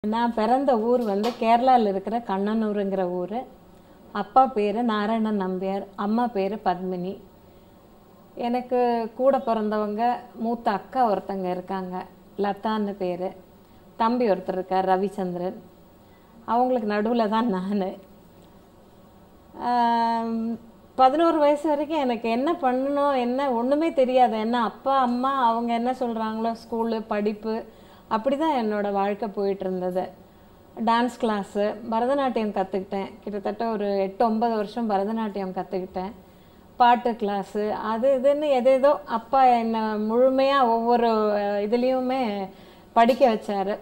நான் பிறந்த ஊர் வந்து கேரளாவில் இருக்கிற கண்ணனூருங்கிற ஊர் அப்பா பேர் நாராயணன் நம்பியார் அம்மா பேர் பத்மினி எனக்கு கூட பிறந்தவங்க மூத்த அக்கா ஒருத்தங்க இருக்காங்க லதான்னு பேர் தம்பி ஒருத்தர் இருக்கார் ரவிச்சந்திரன் அவங்களுக்கு நடுவில் தான் நான் பதினோரு வயசு வரைக்கும் எனக்கு என்ன பண்ணணும் என்ன ஒன்றுமே தெரியாது என்ன அப்பா அம்மா அவங்க என்ன சொல்கிறாங்களோ ஸ்கூலு படிப்பு அப்படி தான் என்னோடய வாழ்க்கை போயிட்டு இருந்தது டான்ஸ் கிளாஸு பரதநாட்டியம் கற்றுக்கிட்டேன் கிட்டத்தட்ட ஒரு எட்டு ஒன்பது வருஷம் பரதநாட்டியம் கற்றுக்கிட்டேன் பாட்டு கிளாஸு அது இதுன்னு எதேதோ அப்பா என்னை முழுமையாக ஒவ்வொரு இதுலேயுமே படிக்க வச்சார்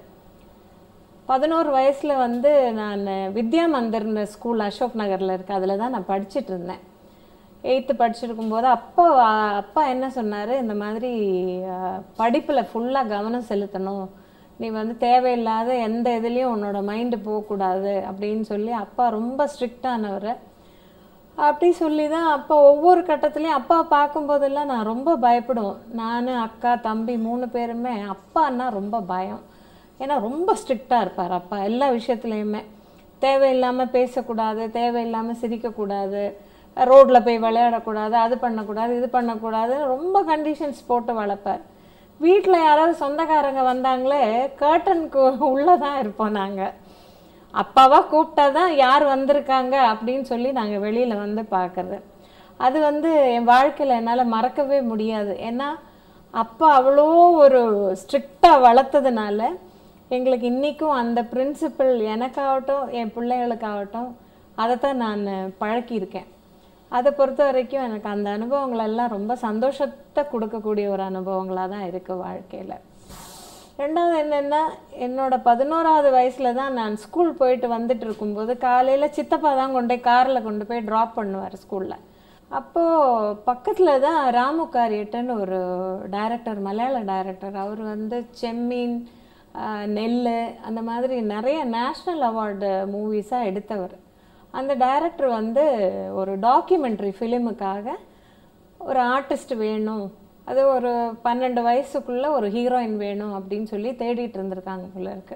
பதினோரு வயசில் வந்து நான் வித்யா மந்திர்னு ஸ்கூல் அசோக் நகரில் இருக்கு அதில் தான் நான் படிச்சுட்டு இருந்தேன் எயித்து படிச்சிருக்கும்போது அப்பா அப்பா என்ன சொன்னார் இந்த மாதிரி படிப்பில் ஃபுல்லாக கவனம் செலுத்தணும் நீ வந்து தேவையில்லாத எந்த இதுலேயும் உன்னோட மைண்டு போகக்கூடாது அப்படின்னு சொல்லி அப்பா ரொம்ப ஸ்ட்ரிக்டானவர் அப்படி சொல்லி தான் அப்பா ஒவ்வொரு கட்டத்துலேயும் அப்பா பார்க்கும்போதெல்லாம் நான் ரொம்ப பயப்படுவோம் நான் அக்கா தம்பி மூணு பேருமே அப்பான்னா ரொம்ப பயம் ஏன்னா ரொம்ப ஸ்ட்ரிக்டாக இருப்பார் அப்பா எல்லா விஷயத்துலையுமே தேவையில்லாமல் பேசக்கூடாது தேவையில்லாமல் சிரிக்கக்கூடாது ரோட்டில் போய் விளையாடக்கூடாது அது பண்ணக்கூடாது இது பண்ணக்கூடாது ரொம்ப கண்டிஷன்ஸ் போட்டு வளர்ப்பார் வீட்டில் யாராவது சொந்தக்காரங்க வந்தாங்களே கர்டனுக்கு உள்ளே தான் இருப்போம் நாங்கள் அப்பாவா கூப்பிட்டா தான் யார் வந்திருக்காங்க அப்படின்னு சொல்லி நாங்கள் வெளியில் வந்து பார்க்குறது அது வந்து என் வாழ்க்கையில் என்னால் மறக்கவே முடியாது ஏன்னா அப்பா அவ்வளோ ஒரு ஸ்ட்ரிக்டாக வளர்த்ததுனால எங்களுக்கு இன்றைக்கும் அந்த பிரின்சிபல் எனக்காகட்டும் என் பிள்ளைகளுக்காகட்டும் அதை தான் நான் பழக்கியிருக்கேன் அதை பொறுத்த வரைக்கும் எனக்கு அந்த அனுபவங்கள் எல்லாம் ரொம்ப சந்தோஷத்தை கொடுக்கக்கூடிய ஒரு அனுபவங்களாக தான் இருக்குது வாழ்க்கையில் ரெண்டாவது என்னென்னா என்னோட பதினோராவது வயசில் தான் நான் ஸ்கூல் போயிட்டு வந்துட்டு இருக்கும்போது காலையில் சித்தப்பா தான் கொண்டு போய் காரில் கொண்டு போய் ட்ராப் பண்ணுவார் ஸ்கூலில் அப்போது பக்கத்தில் தான் ராமு காரியட்டுன்னு ஒரு டைரக்டர் மலையாள டைரக்டர் அவர் வந்து செம்மீன் நெல் அந்த மாதிரி நிறைய நேஷ்னல் அவார்டு மூவிஸாக எடுத்தவர் அந்த டைரக்டர் வந்து ஒரு டாக்குமெண்ட்ரி ஃபிலிமுக்காக ஒரு ஆர்டிஸ்ட் வேணும் அது ஒரு பன்னெண்டு வயசுக்குள்ளே ஒரு ஹீரோயின் வேணும் அப்படின்னு சொல்லி தேடிட்டு இருந்திருக்காங்க போல இருக்கு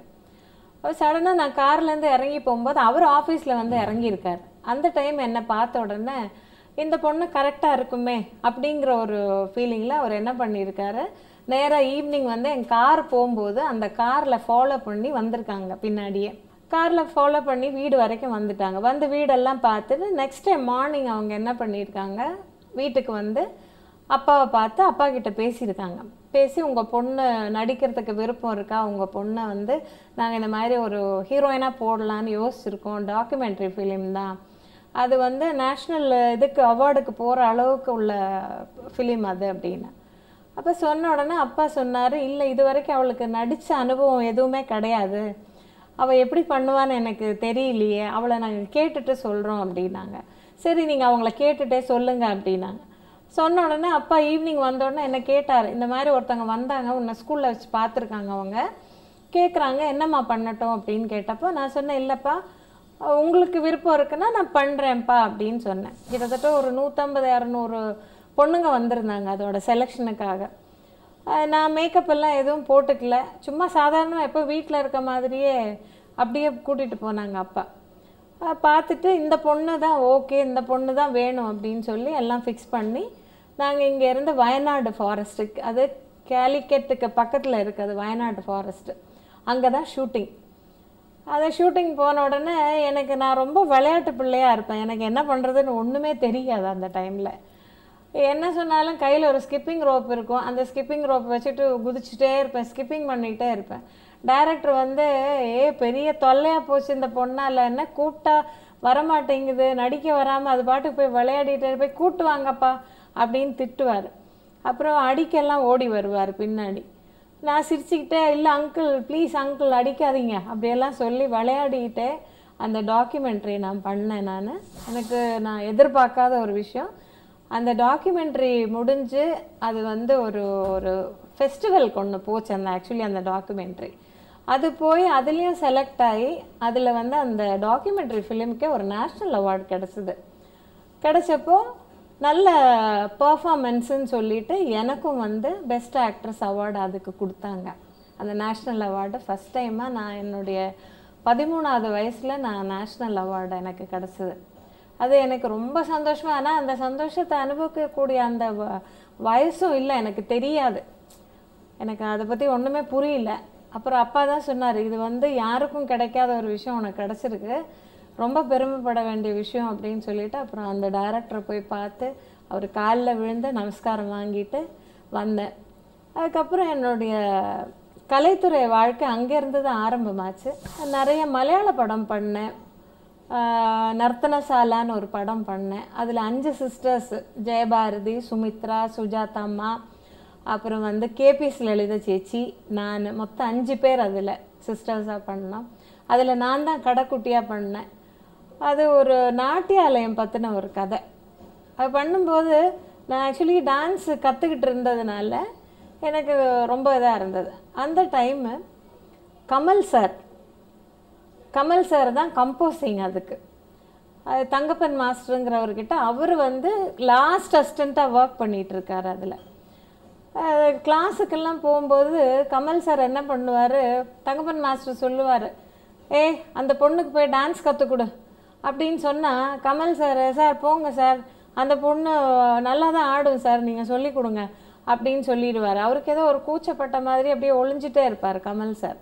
சடனாக நான் கார்லேருந்து இறங்கி போகும்போது அவர் ஆஃபீஸில் வந்து இறங்கியிருக்கார் அந்த டைம் என்னை பார்த்த உடனே இந்த பொண்ணு கரெக்டாக இருக்குமே அப்படிங்கிற ஒரு ஃபீலிங்கில் அவர் என்ன பண்ணியிருக்காரு நேராக ஈவினிங் வந்து என் கார் போகும்போது அந்த காரில் ஃபாலோ பண்ணி வந்திருக்காங்க பின்னாடியே காரில் ஃபாலோ பண்ணி வீடு வரைக்கும் வந்துட்டாங்க வந்து வீடெல்லாம் பார்த்துட்டு நெக்ஸ்ட் டைம் மார்னிங் அவங்க என்ன பண்ணியிருக்காங்க வீட்டுக்கு வந்து அப்பாவை பார்த்து அப்பா கிட்ட பேசியிருக்காங்க பேசி உங்கள் பொண்ணு நடிக்கிறதுக்கு விருப்பம் இருக்கா உங்கள் பொண்ணை வந்து நாங்கள் இந்த மாதிரி ஒரு ஹீரோயினாக போடலான்னு யோசிச்சிருக்கோம் டாக்குமெண்ட்ரி ஃபிலிம் தான் அது வந்து நேஷ்னல் இதுக்கு அவார்டுக்கு போகிற அளவுக்கு உள்ள ஃபிலிம் அது அப்படின்னு அப்போ சொன்ன உடனே அப்பா சொன்னார் இல்லை இது வரைக்கும் அவளுக்கு நடித்த அனுபவம் எதுவுமே கிடையாது அவள் எப்படி பண்ணுவான்னு எனக்கு தெரியலையே அவளை நாங்கள் கேட்டுட்டு சொல்கிறோம் அப்படின்னாங்க சரி நீங்கள் அவங்கள கேட்டுட்டே சொல்லுங்க அப்படின்னாங்க சொன்ன உடனே அப்பா ஈவினிங் வந்தோடனே என்ன கேட்டார் இந்த மாதிரி ஒருத்தவங்க வந்தாங்க உன்னை ஸ்கூலில் வச்சு பார்த்துருக்காங்க அவங்க கேட்குறாங்க என்னம்மா பண்ணட்டும் அப்படின்னு கேட்டப்போ நான் சொன்னேன் இல்லைப்பா உங்களுக்கு விருப்பம் இருக்குன்னா நான் பண்ணுறேன்ப்பா அப்படின்னு சொன்னேன் கிட்டத்தட்ட ஒரு நூற்றம்பது இரநூறு பொண்ணுங்க வந்திருந்தாங்க அதோட செலெக்ஷனுக்காக நான் மேக்கப் எல்லாம் எதுவும் போட்டுக்கல சும்மா சாதாரணமாக எப்போ வீட்டில் இருக்க மாதிரியே அப்படியே கூட்டிகிட்டு போனாங்க அப்பா பார்த்துட்டு இந்த பொண்ணு தான் ஓகே இந்த பொண்ணு தான் வேணும் அப்படின்னு சொல்லி எல்லாம் ஃபிக்ஸ் பண்ணி நாங்கள் இங்கே இருந்து வயநாடு ஃபாரஸ்ட்டுக்கு அது கேலிக்கெட்டுக்கு பக்கத்தில் இருக்குது வயநாடு ஃபாரஸ்ட்டு அங்கே தான் ஷூட்டிங் அதை ஷூட்டிங் போன உடனே எனக்கு நான் ரொம்ப விளையாட்டு பிள்ளையாக இருப்பேன் எனக்கு என்ன பண்ணுறதுன்னு ஒன்றுமே தெரியாது அந்த டைமில் என்ன சொன்னாலும் கையில் ஒரு ஸ்கிப்பிங் ரோப் இருக்கும் அந்த ஸ்கிப்பிங் ரோப் வச்சுட்டு குதிச்சுட்டே இருப்பேன் ஸ்கிப்பிங் பண்ணிகிட்டே இருப்பேன் டைரக்டர் வந்து ஏ பெரிய தொல்லையாக போச்சு இந்த பொண்ணால் என்ன கூப்பிட்டா வரமாட்டேங்குது நடிக்க வராமல் அது பாட்டுக்கு போய் விளையாடிட்டு போய் கூட்டு வாங்கப்பா அப்படின்னு திட்டுவார் அப்புறம் அடிக்கெல்லாம் ஓடி வருவார் பின்னாடி நான் சிரிச்சுக்கிட்டே இல்லை அங்கிள் ப்ளீஸ் அங்கிள் அடிக்காதீங்க அப்படியெல்லாம் சொல்லி விளையாடிக்கிட்டே அந்த டாக்குமெண்ட்ரி நான் பண்ணேன் நான் எனக்கு நான் எதிர்பார்க்காத ஒரு விஷயம் அந்த டாக்குமெண்ட்ரி முடிஞ்சு அது வந்து ஒரு ஒரு ஃபெஸ்டிவலுக்கு ஒன்று போச்சு அந்த ஆக்சுவலி அந்த டாக்குமெண்ட்ரி அது போய் அதுலேயும் செலக்ட் ஆகி அதில் வந்து அந்த டாக்குமெண்ட்ரி ஃபிலிமுக்கே ஒரு நேஷ்னல் அவார்டு கிடச்சிது கிடச்சப்போ நல்ல பர்ஃபார்மன்ஸுன்னு சொல்லிட்டு எனக்கும் வந்து பெஸ்ட் ஆக்ட்ரஸ் அவார்டு அதுக்கு கொடுத்தாங்க அந்த நேஷ்னல் அவார்டு ஃபஸ்ட் டைமாக நான் என்னுடைய பதிமூணாவது வயசில் நான் நேஷ்னல் அவார்டு எனக்கு கிடச்சிது அது எனக்கு ரொம்ப சந்தோஷமா ஆனால் அந்த சந்தோஷத்தை அனுபவிக்கக்கூடிய அந்த வ- வயசும் இல்லை எனக்கு தெரியாது எனக்கு அதை பற்றி ஒன்றுமே புரியல அப்புறம் அப்பா தான் சொன்னார் இது வந்து யாருக்கும் கிடைக்காத ஒரு விஷயம் உனக்கு கிடச்சிருக்கு ரொம்ப பெருமைப்பட வேண்டிய விஷயம் அப்படின்னு சொல்லிட்டு அப்புறம் அந்த டைரக்டரை போய் பார்த்து அவர் காலில் விழுந்து நமஸ்காரம் வாங்கிட்டு வந்தேன் அதுக்கப்புறம் என்னுடைய கலைத்துறை வாழ்க்கை அங்கேருந்து தான் ஆரம்பமாச்சு நிறைய மலையாள படம் பண்ணேன் ஆஹ் நர்த்தனசாலான்னு ஒரு படம் பண்ணேன் அதில் அஞ்சு சிஸ்டர்ஸ் ஜெயபாரதி சுமித்ரா சுஜாதா அம்மா அப்புறம் வந்து கேபிஎஸ் லலிதா சேச்சி நான் மொத்தம் அஞ்சு பேர் அதில் சிஸ்டர்ஸாக பண்ணோம் அதில் நான் தான் கடைக்குட்டியாக பண்ணேன் அது ஒரு நாட்டியாலயம் பற்றின ஒரு கதை அது பண்ணும்போது நான் ஆக்சுவலி டான்ஸ் கற்றுக்கிட்டு இருந்ததுனால எனக்கு ரொம்ப இதாக இருந்தது அந்த time Kamal sir Kamal sir தான் கம்போசிங் அதுக்கு அது தங்கப்பன் மாஸ்டருங்கிறவர்கிட்ட அவர் வந்து லாஸ்ட் அசிஸ்டண்ட்டாக ஒர்க் பண்ணிட்டு இருக்காரு அதில் கிளாஸுக்கெல்லாம் போகும்போது கமல் சார் என்ன பண்ணுவார் தங்கப்பன் மாஸ்டர் சொல்லுவார் ஏய் அந்த பொண்ணுக்கு போய் டான்ஸ் கற்றுக் கொடு அப்படின்னு சொன்னால் கமல் சார் சார் போங்க சார் அந்த பொண்ணு நல்லா தான் ஆடும் சார் நீங்கள் சொல்லி கொடுங்க அப்படின்னு சொல்லிடுவார் அவருக்கு ஏதோ ஒரு கூச்சப்பட்ட மாதிரி அப்படியே ஒளிஞ்சிட்டே இருப்பார் கமல் சார்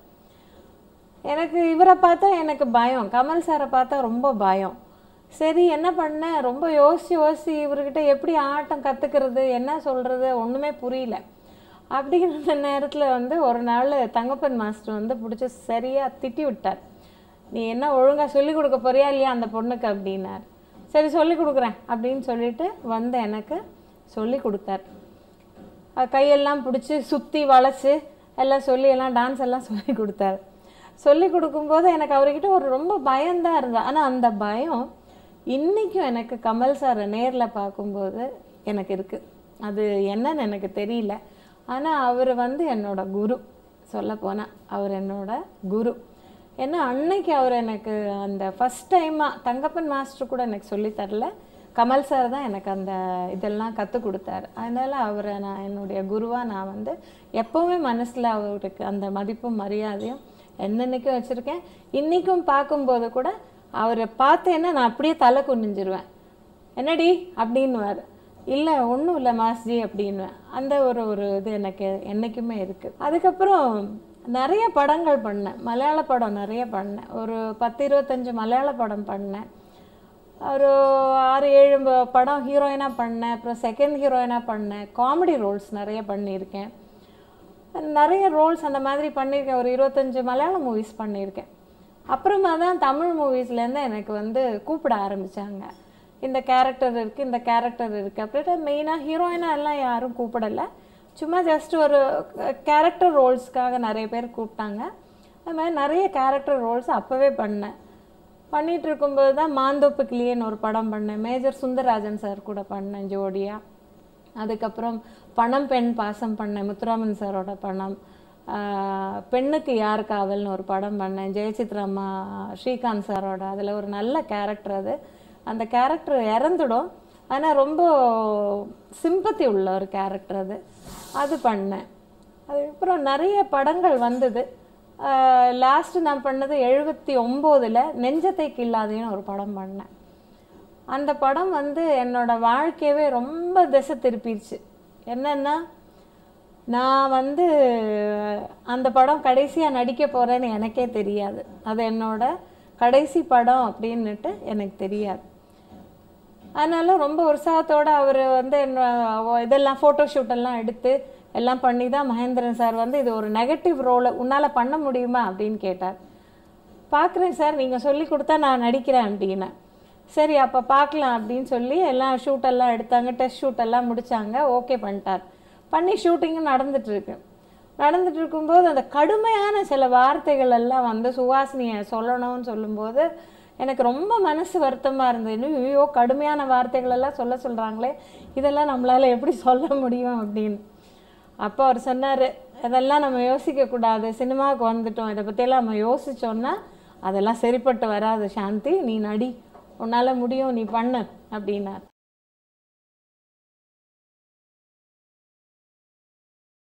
எனக்கு இவரை பார்த்தா எனக்கு பயம் கமல் சாரை பார்த்தா ரொம்ப பயம் சரி என்ன பண்ணேன் ரொம்ப யோசிச்சு யோசிச்சு இவர்கிட்ட எப்படி ஆட்டம் கற்றுக்கிறது என்ன சொல்கிறது ஒன்றுமே புரியல அப்படிங்கிற நேரத்தில் வந்து ஒரு நாள் தங்கப்பன் மாஸ்டர் வந்து பிடிச்சி சரியாக திட்டி விட்டார் நீ என்ன ஒழுங்காக சொல்லி கொடுக்க போறியா இல்லையா அந்த பொண்ணுக்கு அப்படின்னார் சரி சொல்லி கொடுக்குறேன் அப்படின்னு சொல்லிட்டு வந்து எனக்கு சொல்லி கொடுத்தார் அஹ் கையெல்லாம் பிடிச்சி சுற்றி வளைச்சு எல்லாம் சொல்லி எல்லாம் டான்ஸ் எல்லாம் சொல்லி கொடுத்தாரு சொல்லி கொடுக்கும்போது எனக்கு அவர்கிட்ட ஒரு ரொம்ப பயம்தான் இருந்தது ஆனால் அந்த பயம் இன்றைக்கும் எனக்கு கமல் சாரை நேரில் பார்க்கும்போது எனக்கு இருக்குது அது என்னன்னு எனக்கு தெரியல ஆனால் அவர் வந்து என்னோட குரு சொல்லப்போனால் அவர் என்னோட குரு ஏன்னா அன்னைக்கு அவர் எனக்கு அந்த ஃபஸ்ட் டைமாக தங்கப்பன் மாஸ்டர் கூட எனக்கு சொல்லித் தரல கமல் சார் தான் எனக்கு அந்த இதெல்லாம் கற்றுக் கொடுத்தாரு அதனால் அவரை நான் என்னுடைய குருவாக நான் வந்து எப்போவுமே மனசில் அவருக்கு அந்த மதிப்பும் மரியாதையும் என்னென்னைக்கும் வச்சுருக்கேன் இன்றைக்கும் பார்க்கும்போது கூட அவரை பார்த்தேன்னா நான் அப்படியே தலை குனிஞ்சிருவேன் என்னடி அப்படின்னுவார் இல்லை ஒன்றும் இல்லை மாஸ்ஜி அப்படின்னுவேன் அந்த ஒரு ஒரு இது எனக்கு என்றைக்குமே இருக்குது அதுக்கப்புறம் நிறைய படங்கள் பண்ணேன் மலையாள படம் நிறைய பண்ணேன் ஒரு பத்து இருபத்தஞ்சு மலையாள படம் பண்ணேன் ஒரு ஆறு ஏழு ப- படம் ஹீரோயினாக பண்ணேன் அப்புறம் செகண்ட் ஹீரோயினாக பண்ணேன் காமெடி ரோல்ஸ் நிறைய பண்ணியிருக்கேன் நிறைய ரோல்ஸ் அந்த மாதிரி பண்ணியிருக்கேன் ஒரு இருபத்தஞ்சு மலையாள மூவிஸ் பண்ணியிருக்கேன் அப்புறமா தான் தமிழ் மூவிஸ்லேருந்து எனக்கு வந்து கூப்பிட ஆரம்பித்தாங்க இந்த கேரக்டர் இருக்குது இந்த கேரக்டர் இருக்குது அப்படின்ட்டு மெயினாக ஹீரோயினாக எல்லாம் யாரும் கூப்பிடலை சும்மா ஜஸ்ட் ஒரு கேரக்டர் ரோல்ஸ்க்காக நிறைய பேர் கூப்பிட்டாங்க அது மாதிரி நிறைய கேரக்டர் ரோல்ஸ் அப்போவே பண்ணேன் பண்ணிட்டு இருக்கும்போது தான் மாந்தோப்பு கிளியன்னு ஒரு படம் பண்ணேன் மேஜர் சுந்தரராஜன் சார் கூட பண்ணேன் ஜோடியா அதுக்கப்புறம் பணம் பெண் பாசம் பண்ணேன் முத்துராமன் சாரோட படம் ஆஹ் பெண்ணுக்கு யார் காவல்னு ஒரு படம் பண்ணேன் ஜெயசித்ரா அம்மா ஸ்ரீகாந்த் சாரோட அதில் ஒரு நல்ல கேரக்டர் அது அந்த கேரக்டர் இறந்துடும் ஆனால் ரொம்ப சிம்பத்தி உள்ள ஒரு கேரக்டர் அது அது பண்ணேன் அதுக்கப்புறம் நிறைய படங்கள் வந்தது லாஸ்ட்டு நான் பண்ணது எழுபத்தி ஒம்போதில் நெஞ்சத்தை கில்லாதேன்னு ஒரு படம் பண்ணேன் அந்த படம் வந்து என்னோட வாழ்க்கையவே ரொம்ப திசை திருப்பிடுச்சு என்னன்னா நான் வந்து அந்த படம் கடைசியாக நடிக்க போகிறேன்னு எனக்கே தெரியாது அது என்னோட கடைசி படம் அப்படின்னுட்டு எனக்கு தெரியாது அதனால ரொம்ப உற்சாகத்தோட அவர் வந்து என்ன அவ- இதெல்லாம் ஃபோட்டோ ஷூட்டெல்லாம் எடுத்து எல்லாம் பண்ணி தான் மகேந்திரன் சார் வந்து இது ஒரு நெகட்டிவ் ரோலை உன்னால் பண்ண முடியுமா அப்படின்னு கேட்டார் பார்க்குறேன் சார் நீங்கள் சொல்லி கொடுத்தா நான் நடிக்கிறேன் அப்படின்னேன் சரி அப்போ பார்க்கலாம் அப்படின்னு சொல்லி எல்லாம் ஷூட்டெல்லாம் எடுத்தாங்க டெஸ்ட் ஷூட்டெல்லாம் முடிச்சாங்க ஓகே பண்ணிட்டார் பண்ணி ஷூட்டிங்கும் நடந்துட்டு இருக்கு நடந்துட்டு இருக்கும்போது அந்த கடுமையான சில வார்த்தைகள் எல்லாம் வந்து சுவாசினியை சொல்லணும்னு சொல்லும்போது எனக்கு ரொம்ப மனசு வருத்தமாக இருந்தது இன்னும் ஐயோ கடுமையான வார்த்தைகள் எல்லாம் சொல்ல சொல்கிறாங்களே இதெல்லாம் நம்மளால் எப்படி சொல்ல முடியும் அப்படின்னு அப்போ அவர் சொன்னார் இதெல்லாம் நம்ம யோசிக்கக்கூடாது சினிமாவுக்கு வந்துட்டோம் இதை பற்றியெல்லாம் நம்ம யோசிச்சோன்னா அதெல்லாம் சரிப்பட்டு வராது சாந்தி நீ நடி உன்னால் முடியும் நீ பண்ணு அப்படின்னார்